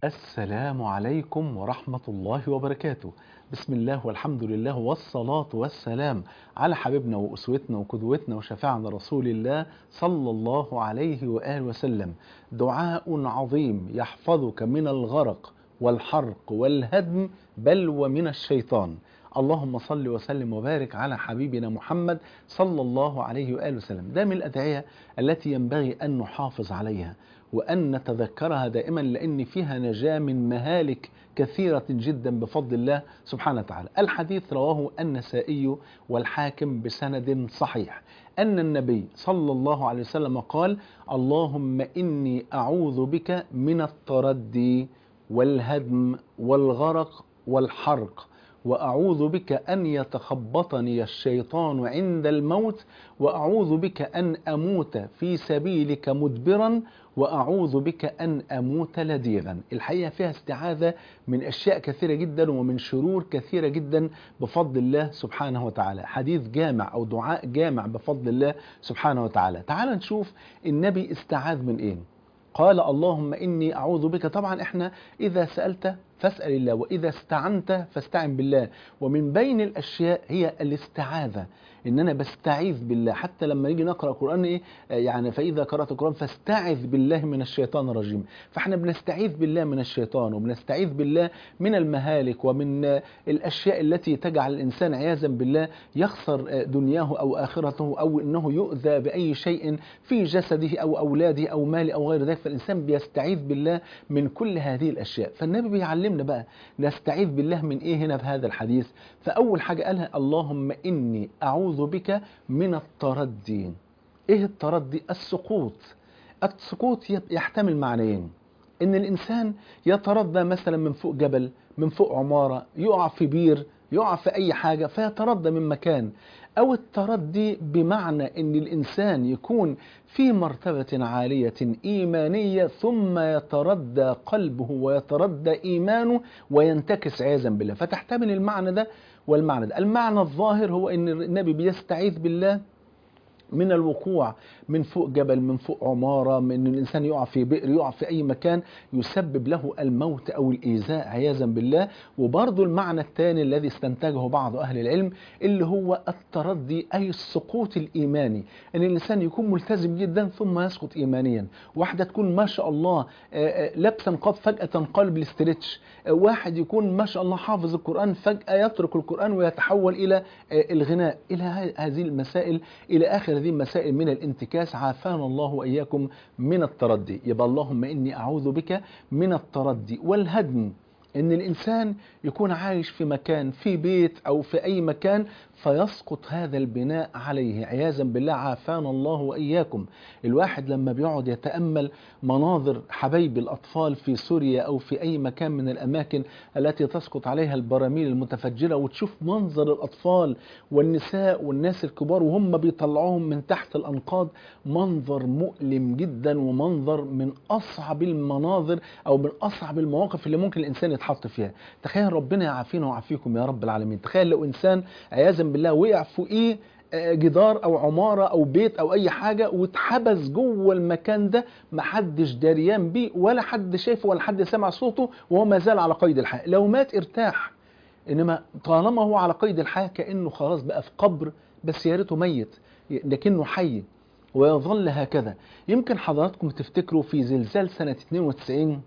السلام عليكم ورحمة الله وبركاته بسم الله والحمد لله والصلاة والسلام على حبيبنا وأسوتنا وقدوتنا وشفاعنا رسول الله صلى الله عليه وآله وسلم دعاء عظيم يحفظك من الغرق والحرق والهدم بل ومن الشيطان اللهم صل وسلم وبارك على حبيبنا محمد صلى الله عليه وآله وسلم ده من الأدعية التي ينبغي أن نحافظ عليها وأن نتذكرها دائما لأن فيها نجاة من مهالك كثيرة جدا بفضل الله سبحانه وتعالى الحديث رواه النسائي والحاكم بسند صحيح أن النبي صلى الله عليه وسلم قال اللهم إني أعوذ بك من التردي والهدم والغرق والحرق وأعوذ بك أن يتخبطني الشيطان عند الموت وأعوذ بك أن أموت في سبيلك مدبرا وأعوذ بك أن أموت لديغا الحقيقة فيها استعاذة من أشياء كثيرة جدا ومن شرور كثيرة جدا بفضل الله سبحانه وتعالى حديث جامع أو دعاء جامع بفضل الله سبحانه وتعالى تعال نشوف النبي استعاذ من إيه قال اللهم إني أعوذ بك طبعا إحنا إذا سألت فاسأل الله وإذا استعنت فاستعن بالله ومن بين الأشياء هي الاستعاذة إن أنا بستعيذ بالله حتى لما نيجي نقرأ القرآن إيه يعني فإذا قرأت القرآن فاستعذ بالله من الشيطان الرجيم فإحنا بنستعيذ بالله من الشيطان وبنستعيذ بالله من المهالك ومن الأشياء التي تجعل الإنسان عياذا بالله يخسر دنياه أو آخرته أو إنه يؤذى بأي شيء في جسده أو أولاده أو ماله أو غير ذلك فالإنسان بيستعيذ بالله من كل هذه الأشياء فالنبي بيعلم علمنا بقى نستعيذ بالله من ايه هنا في هذا الحديث فاول حاجه قالها اللهم اني اعوذ بك من التردي ايه التردي السقوط السقوط يحتمل معنيين ان الانسان يتردى مثلا من فوق جبل من فوق عماره يقع في بير يقع في اي حاجه فيتردى من مكان او التردي بمعنى ان الانسان يكون في مرتبه عاليه ايمانيه ثم يتردى قلبه ويتردى ايمانه وينتكس عياذا بالله فتحتمل المعنى ده والمعنى ده المعنى الظاهر هو ان النبي بيستعيذ بالله من الوقوع من فوق جبل من فوق عمارة من ان الإنسان يقع في بئر يقع في أي مكان يسبب له الموت أو الإيذاء عياذا بالله وبرضه المعنى الثاني الذي استنتجه بعض أهل العلم اللي هو التردي أي السقوط الإيماني أن الإنسان يكون ملتزم جدا ثم يسقط إيمانيا واحدة تكون ما شاء الله لابسا قد فجأة تنقلب بالاسترتش واحد يكون ما شاء الله حافظ القرآن فجأة يترك القرآن ويتحول إلى الغناء إلى هذه المسائل إلى آخر هذه المسائل من الانتكاس عافانا الله وإياكم من التردي يبقى اللهم إني أعوذ بك من التردي والهدم ان الانسان يكون عايش في مكان في بيت او في اي مكان فيسقط هذا البناء عليه عياذا بالله عافانا الله واياكم الواحد لما بيقعد يتامل مناظر حبايب الاطفال في سوريا او في اي مكان من الاماكن التي تسقط عليها البراميل المتفجره وتشوف منظر الاطفال والنساء والناس الكبار وهم بيطلعوهم من تحت الانقاض منظر مؤلم جدا ومنظر من اصعب المناظر او من اصعب المواقف اللي ممكن الانسان يتحط فيها تخيل ربنا يعافينا ويعافيكم يا رب العالمين تخيل لو انسان عياذا بالله وقع فوقيه جدار او عماره او بيت او اي حاجه واتحبس جوه المكان ده محدش دريان بيه ولا حد شايفه ولا حد سمع صوته وهو ما زال على قيد الحياه لو مات ارتاح انما طالما هو على قيد الحياه كانه خلاص بقى في قبر بس يا ريته ميت لكنه حي ويظل هكذا يمكن حضراتكم تفتكروا في زلزال سنه 92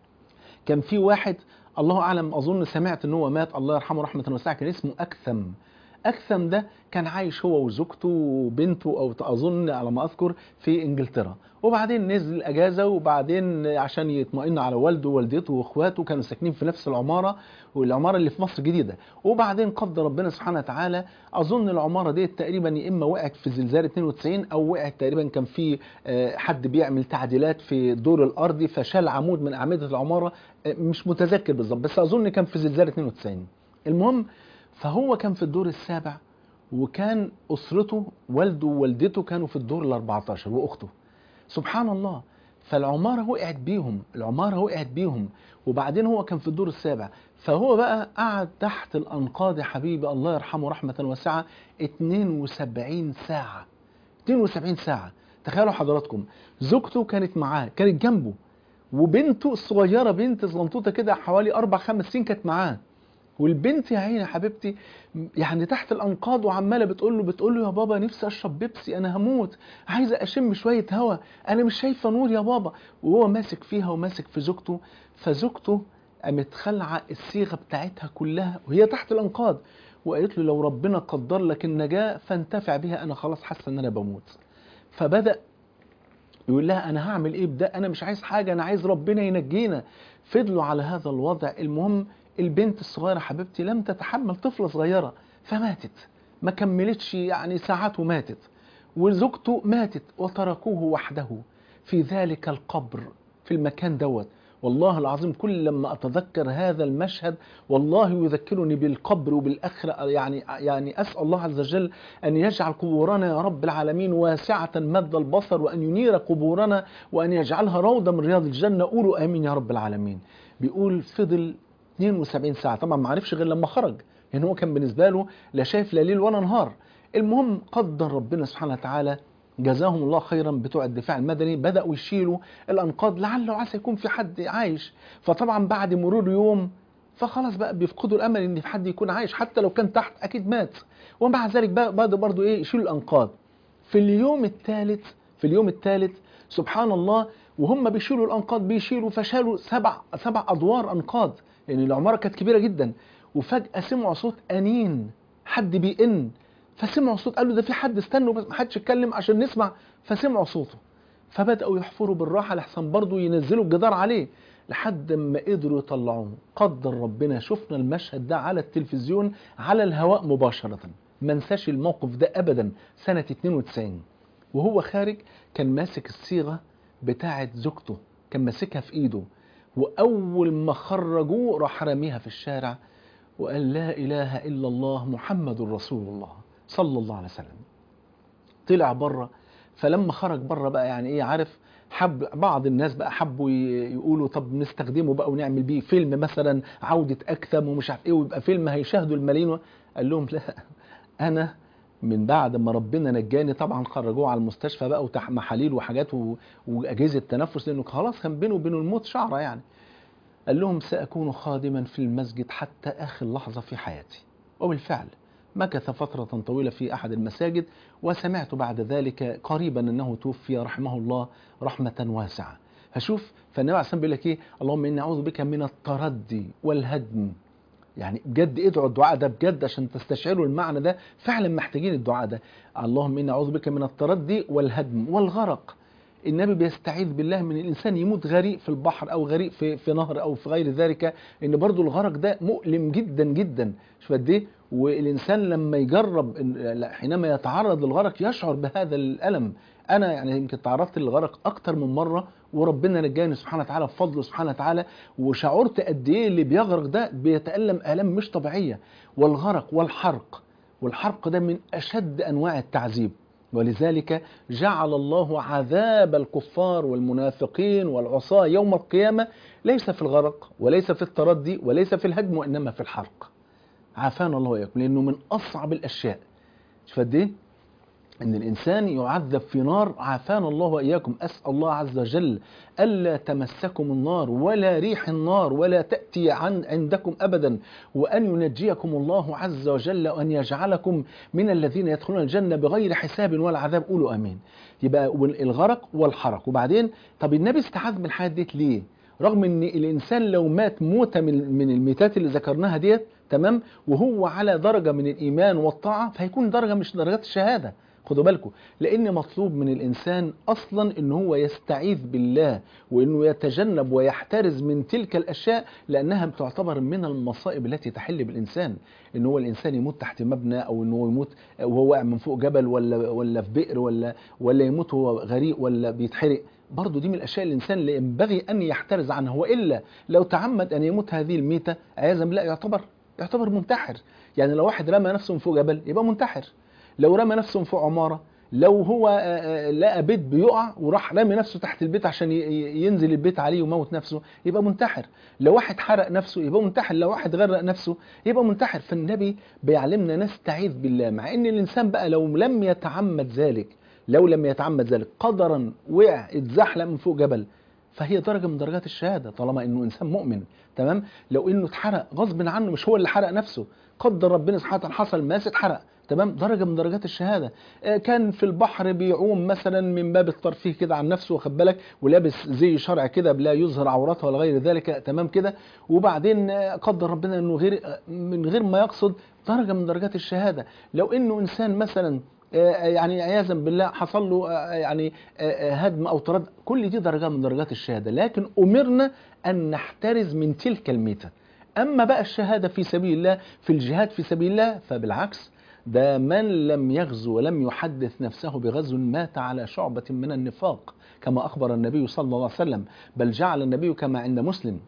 كان في واحد الله اعلم اظن سمعت ان هو مات الله يرحمه رحمه واسعه كان اسمه اكثم اكثم ده كان عايش هو وزوجته وبنته او اظن على ما اذكر في انجلترا وبعدين نزل اجازه وبعدين عشان يطمئن على والده ووالدته واخواته كانوا ساكنين في نفس العماره والعماره اللي في مصر الجديده وبعدين قدر ربنا سبحانه وتعالى اظن العماره دي تقريبا يا اما وقعت في زلزال 92 او وقعت تقريبا كان في حد بيعمل تعديلات في الدور الارضي فشال عمود من اعمده العماره مش متذكر بالظبط بس اظن كان في زلزال 92 المهم فهو كان في الدور السابع وكان اسرته والده ووالدته كانوا في الدور ال 14 واخته سبحان الله فالعماره وقعت بيهم العماره وقعت بيهم وبعدين هو كان في الدور السابع فهو بقى قعد تحت الانقاض يا حبيبي الله يرحمه رحمه واسعه 72 ساعه 72 ساعه تخيلوا حضراتكم زوجته كانت معاه كانت جنبه وبنته الصغيره بنت صغنطوطه كده حوالي اربع خمس سنين كانت معاه والبنت يا عيني يا حبيبتي يعني تحت الانقاض وعماله بتقول له بتقول له يا بابا نفسي اشرب بيبسي انا هموت عايزه اشم شويه هوا انا مش شايفه نور يا بابا وهو ماسك فيها وماسك في زوجته فزوجته قامت خلعه الصيغه بتاعتها كلها وهي تحت الانقاض وقالت له لو ربنا قدر لك النجاه فانتفع بها انا خلاص حاسه ان انا بموت فبدا يقول لها انا هعمل ايه بده انا مش عايز حاجه انا عايز ربنا ينجينا فضلوا على هذا الوضع المهم البنت الصغيره حبيبتي لم تتحمل طفله صغيره فماتت ما كملتش يعني ساعات وماتت وزوجته ماتت وتركوه وحده في ذلك القبر في المكان دوت والله العظيم كل لما اتذكر هذا المشهد والله يذكرني بالقبر وبالاخره يعني يعني اسال الله عز وجل ان يجعل قبورنا يا رب العالمين واسعه مد البصر وان ينير قبورنا وان يجعلها روضه من رياض الجنه قولوا امين يا رب العالمين بيقول فضل 72 ساعه طبعا ما عرفش غير لما خرج يعني هو كان بالنسبه له لا شايف لا ليل ولا نهار المهم قدر ربنا سبحانه وتعالى جزاهم الله خيرا بتوع الدفاع المدني بدأوا يشيلوا الأنقاض لعل وعسى يكون في حد عايش فطبعا بعد مرور يوم فخلاص بقى بيفقدوا الأمل إن في حد يكون عايش حتى لو كان تحت أكيد مات ومع ذلك بقى بدأوا برضو إيه يشيلوا الأنقاض في اليوم الثالث في اليوم الثالث سبحان الله وهم بيشيلوا الأنقاض بيشيلوا فشالوا سبع سبع أدوار أنقاض لأن يعني العمارة كانت كبيرة جدا وفجأة سمعوا صوت أنين حد بيئن فسمعوا صوت قالوا ده في حد استنوا بس ما حدش يتكلم عشان نسمع فسمعوا صوته فبداوا يحفروا بالراحه لحسن برضه ينزلوا الجدار عليه لحد ما قدروا يطلعوه قدر ربنا شفنا المشهد ده على التلفزيون على الهواء مباشره ما انساش الموقف ده ابدا سنه 92 وهو خارج كان ماسك الصيغه بتاعه زوجته كان ماسكها في ايده واول ما خرجوه راح راميها في الشارع وقال لا اله الا الله محمد رسول الله صلى الله عليه وسلم طلع بره فلما خرج بره بقى يعني ايه عارف حب بعض الناس بقى حبوا يقولوا طب نستخدمه بقى ونعمل بيه فيلم مثلا عودة أكثم ومش عارف ايه ويبقى فيلم هيشاهدوا الملايين قال لهم لا أنا من بعد ما ربنا نجاني طبعا خرجوه على المستشفى بقى وتح محاليل وحاجات وأجهزة تنفس لأنه خلاص كان بينه وبين الموت شعرة يعني قال لهم سأكون خادما في المسجد حتى آخر لحظة في حياتي وبالفعل مكث فترة طويلة في أحد المساجد وسمعت بعد ذلك قريبا أنه توفي رحمه الله رحمة واسعة فشوف فالنبي عليه الصلاة بيقول لك إيه اللهم إني أعوذ بك من التردي والهدم يعني بجد ادعوا الدعاء ده بجد عشان تستشعروا المعنى ده فعلا محتاجين الدعاء ده اللهم إني أعوذ بك من التردي والهدم والغرق النبي بيستعيذ بالله من الانسان يموت غريق في البحر او غريق في في نهر او في غير ذلك ان برضو الغرق ده مؤلم جدا جدا شوف قد ايه والانسان لما يجرب حينما يتعرض للغرق يشعر بهذا الالم انا يعني يمكن تعرضت للغرق اكتر من مره وربنا نجاني سبحانه وتعالى بفضله سبحانه وتعالى وشعرت قد ايه اللي بيغرق ده بيتالم الام مش طبيعيه والغرق والحرق والحرق ده من اشد انواع التعذيب ولذلك جعل الله عذاب الكفار والمنافقين والعصاة يوم القيامة ليس في الغرق وليس في التردي وليس في الهدم وإنما في الحرق عافانا الله وإياكم لأنه من أصعب الأشياء شوف قد إيه؟ ان الانسان يعذب في نار عافانا الله واياكم اسال الله عز وجل الا تمسكم النار ولا ريح النار ولا تاتي عن عندكم ابدا وان ينجيكم الله عز وجل وان يجعلكم من الذين يدخلون الجنه بغير حساب ولا عذاب قولوا امين يبقى الغرق والحرق وبعدين طب النبي استعاذ من الحاجات ديت ليه رغم ان الانسان لو مات موته من من الميتات اللي ذكرناها ديت تمام وهو على درجه من الايمان والطاعه فهيكون درجه مش درجات الشهاده خدوا بالكم لان مطلوب من الانسان اصلا ان هو يستعيذ بالله وانه يتجنب ويحترز من تلك الاشياء لانها بتعتبر من المصائب التي تحل بالانسان ان هو الانسان يموت تحت مبنى او ان هو يموت وهو واقع من فوق جبل ولا ولا في بئر ولا ولا يموت وهو غريق ولا بيتحرق برضه دي من الاشياء اللي الانسان اللي ينبغي ان يحترز عنها والا لو تعمد ان يموت هذه الميته عياذا بالله يعتبر يعتبر منتحر يعني لو واحد رمى نفسه من فوق جبل يبقى منتحر لو رمى نفسه فوق عمارة لو هو لقى بيت بيقع وراح رامي نفسه تحت البيت عشان ينزل البيت عليه ويموت نفسه يبقى منتحر لو واحد حرق نفسه يبقى منتحر لو واحد غرق نفسه يبقى منتحر فالنبي بيعلمنا نستعيذ بالله مع ان الانسان بقى لو لم يتعمد ذلك لو لم يتعمد ذلك قدرا وقع اتزحلق من فوق جبل فهي درجة من درجات الشهادة طالما انه انسان مؤمن تمام لو انه اتحرق غصب عنه مش هو اللي حرق نفسه قدر ربنا سبحانه وتعالى حصل ماس اتحرق تمام درجة من درجات الشهادة آه، كان في البحر بيعوم مثلا من باب الترفيه كده عن نفسه واخد بالك ولابس زي شرع كده لا يظهر عورته ولا غير ذلك تمام كده وبعدين آه، قدر ربنا انه غير آه، من غير ما يقصد درجة من درجات الشهادة لو انه انسان مثلا آه، يعني عياذا بالله حصل له آه، يعني آه، آه، هدم او طرد كل دي درجات من درجات الشهاده لكن امرنا ان نحترز من تلك الميته اما بقى الشهاده في سبيل الله في الجهاد في سبيل الله فبالعكس ده من لم يغزو ولم يحدث نفسه بغزو مات على شعبة من النفاق كما أخبر النبي صلى الله عليه وسلم بل جعل النبي كما عند مسلم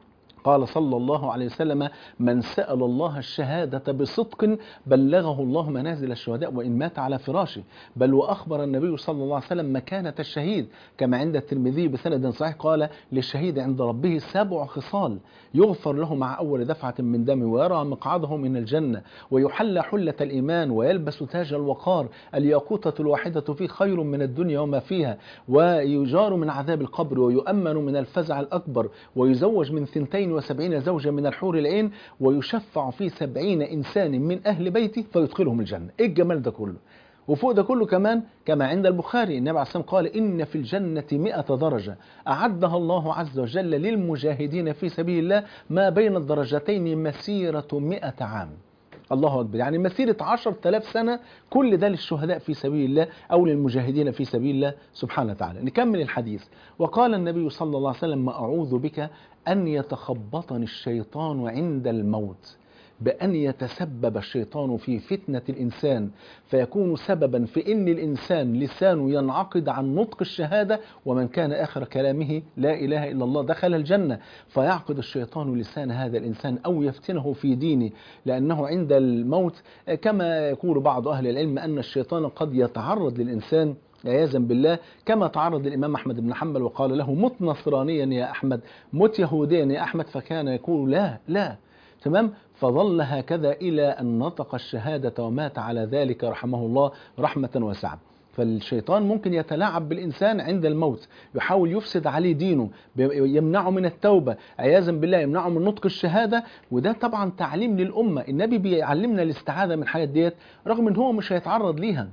قال صلى الله عليه وسلم من سأل الله الشهادة بصدق بلغه الله منازل الشهداء وإن مات على فراشه بل وأخبر النبي صلى الله عليه وسلم مكانة الشهيد كما عند الترمذي بسند صحيح قال للشهيد عند ربه سبع خصال يغفر له مع أول دفعة من دم ويرى مقعده من الجنة ويحلى حلة الإيمان ويلبس تاج الوقار الياقوتة الواحدة فيه خير من الدنيا وما فيها ويجار من عذاب القبر ويؤمن من الفزع الأكبر ويزوج من ثنتين وسبعين زوجة من الحور العين ويشفع في سبعين إنسان من أهل بيته فيدخلهم الجنة إيه الجمال ده كله وفوق ده كله كمان كما عند البخاري النبي عليه الصلاة والسلام قال إن في الجنة مئة درجة أعدها الله عز وجل للمجاهدين في سبيل الله ما بين الدرجتين مسيرة مئة عام الله أكبر يعني مسيرة عشر تلاف سنة كل ده للشهداء في سبيل الله أو للمجاهدين في سبيل الله سبحانه وتعالى نكمل الحديث وقال النبي صلى الله عليه وسلم أعوذ بك أن يتخبطني الشيطان عند الموت بأن يتسبب الشيطان في فتنة الإنسان فيكون سببا في أن الإنسان لسانه ينعقد عن نطق الشهادة ومن كان آخر كلامه لا إله إلا الله دخل الجنة فيعقد الشيطان لسان هذا الإنسان أو يفتنه في دينه لأنه عند الموت كما يقول بعض أهل العلم أن الشيطان قد يتعرض للإنسان عياذا بالله كما تعرض الإمام أحمد بن حنبل وقال له مت نصرانيا يا أحمد مت يهوديا يا أحمد فكان يقول لا لا تمام فظل هكذا إلى أن نطق الشهادة ومات على ذلك رحمه الله رحمة واسعة فالشيطان ممكن يتلاعب بالإنسان عند الموت يحاول يفسد عليه دينه يمنعه من التوبة عياذا بالله يمنعه من نطق الشهادة وده طبعا تعليم للأمة النبي بيعلمنا الاستعاذة من الحاجات ديت رغم ان هو مش هيتعرض ليها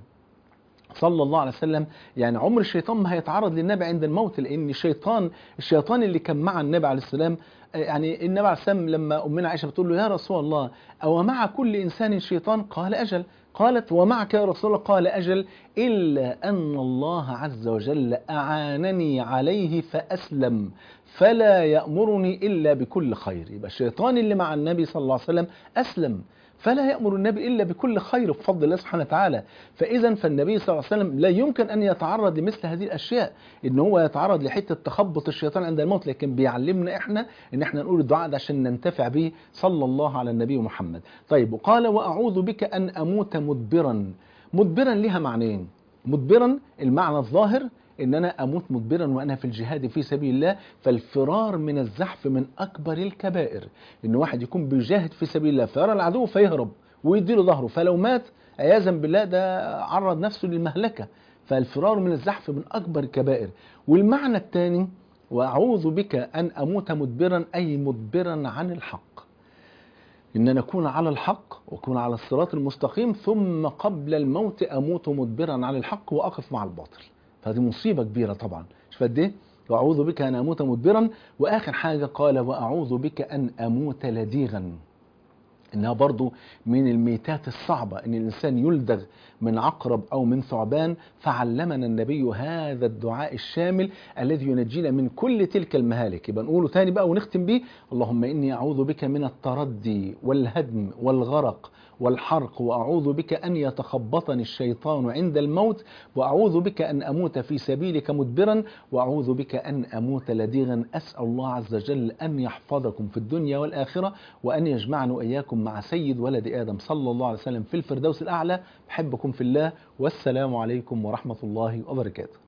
صلى الله عليه وسلم يعني عمر الشيطان ما هيتعرض للنبي عند الموت لان الشيطان الشيطان اللي كان مع النبي عليه السلام يعني النبي عليه السلام لما امنا عائشه بتقول له يا رسول الله او مع كل انسان شيطان قال اجل قالت ومعك يا رسول الله قال اجل الا ان الله عز وجل اعانني عليه فاسلم فلا يامرني الا بكل خير يبقى الشيطان اللي مع النبي صلى الله عليه وسلم اسلم فلا يأمر النبي إلا بكل خير بفضل الله سبحانه وتعالى فإذا فالنبي صلى الله عليه وسلم لا يمكن أن يتعرض لمثل هذه الأشياء إن هو يتعرض لحتة تخبط الشيطان عند الموت لكن بيعلمنا إحنا إن إحنا نقول الدعاء ده عشان ننتفع به صلى الله على النبي محمد طيب وقال وأعوذ بك أن أموت مدبرا مدبرا لها معنيين مدبرا المعنى الظاهر ان انا اموت مدبرا وانا في الجهاد في سبيل الله فالفرار من الزحف من اكبر الكبائر ان واحد يكون بيجاهد في سبيل الله فيرى العدو فيهرب ويديله ظهره فلو مات عياذا بالله ده عرض نفسه للمهلكه فالفرار من الزحف من اكبر الكبائر والمعنى الثاني واعوذ بك ان اموت مدبرا اي مدبرا عن الحق ان انا اكون على الحق واكون على الصراط المستقيم ثم قبل الموت اموت مدبرا عن الحق واقف مع الباطل فهذه مصيبة كبيرة طبعا شوف قد ايه وأعوذ بك أن أموت مدبرا وآخر حاجة قال وأعوذ بك أن أموت لديغا إنها برضو من الميتات الصعبة إن الإنسان يلدغ من عقرب أو من ثعبان فعلمنا النبي هذا الدعاء الشامل الذي ينجينا من كل تلك المهالك يبقى نقوله تاني بقى ونختم بيه اللهم إني أعوذ بك من التردي والهدم والغرق والحرق وأعوذ بك أن يتخبطني الشيطان عند الموت وأعوذ بك أن أموت في سبيلك مدبرا وأعوذ بك أن أموت لديغا أسأل الله عز وجل أن يحفظكم في الدنيا والآخرة وأن يجمعنا وإياكم مع سيد ولد آدم صلى الله عليه وسلم في الفردوس الأعلى بحبكم في الله والسلام عليكم ورحمة الله وبركاته